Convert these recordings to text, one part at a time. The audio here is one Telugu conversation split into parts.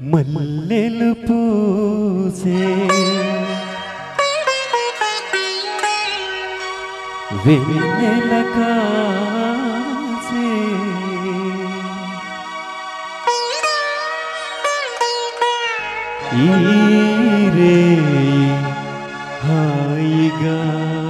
మల్లెలు పూసే వెన్నెల కాసే ఈరే హాయిగా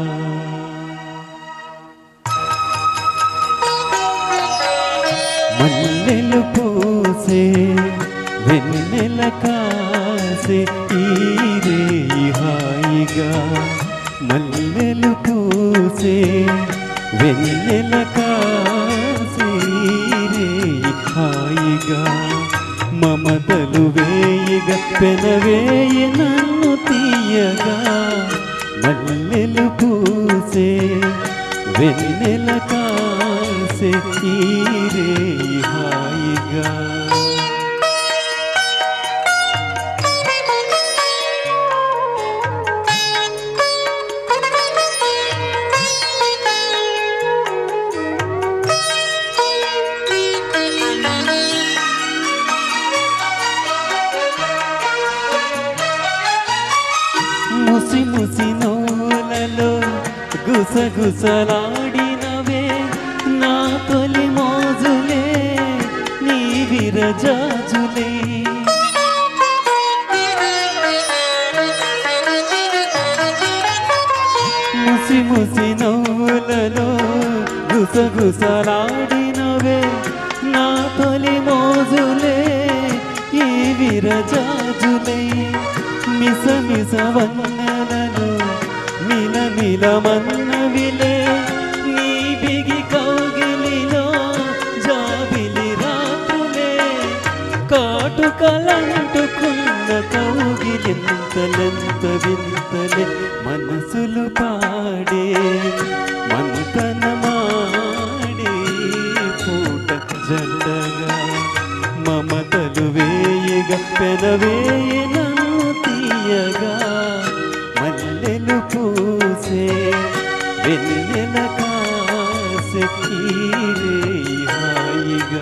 మల్లెలు పూసే వెన్నెల కాసే ఈరే హాయిగా మల్లెలు పూసే వెన్నెల కాసే ఈరే హాయిగా మమతలు వేయగా పెనవేయ నన్ను తీయగా మల్లెలు పూసే వెన్నెల కాసే ఈరే హాయిగా ముసి ముసి నోలలో గుసగుసలాడినవే నా తొలి మోజులే నీ విరజాజులే ముసి ముసి నవ్వులలో గుసగుసలాడినవే నా తొలి మోజులే ఈ విరజాజులే మిస మిస వన్నెలను మిల మిల మన్నవిలే నీ బిగి కౌగిలిలో జాబిలి రాత్రులే కాటుకలంటుకున్న కౌగిలింతలెంత వింతలే మనసులు పాడే మంతనమాడే పూట జల్లగా మమతలు వేయగా పెనవేయ నన్ను తీయగా మల్లెలు పూసే వెన్నెల కాసే తీరే హాయిగా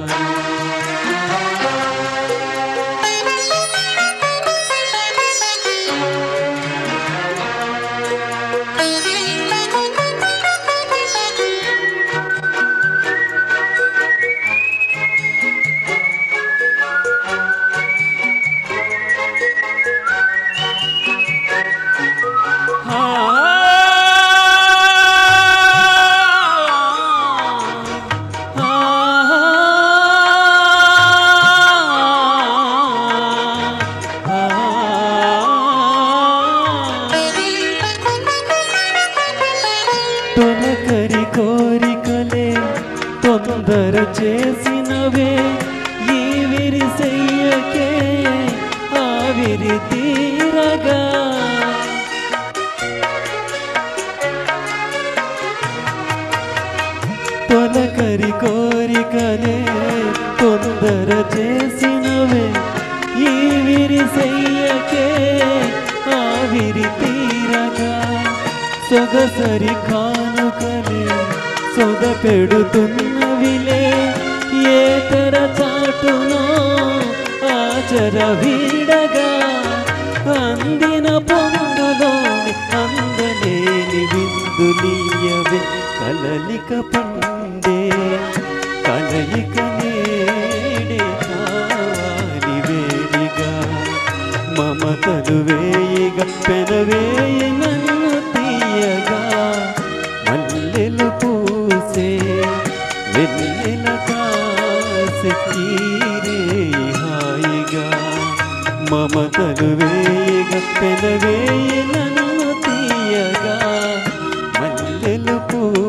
తొలకరి కోరికలే తొందర చేసినవే ఈ విరిసెయ్యకే ఆవిరి తీరగా తొలకరి కోరికలే తొందర చేసినవే ఈ విరిసెయ్యకే ఆవిరి తీరగా సొగసరి కానుకలే సొగ పెడుతున్నవిలే ఏ తెర చాటునో ఆచర వీడగా అందిన పొందులోని అందలేని విందులీయవే కలలిక పండే కలయిక నేడే కావాలి వేడిగా మమతలు వేయిగా పెనవేయ నన్ను తీయగా మల్లెలు పూసే వెన్నెల కాసే తీరే హాయిగా మమతలు వేయగా పెనవేయ నన్ను తీయగా మల్లెలు పూసే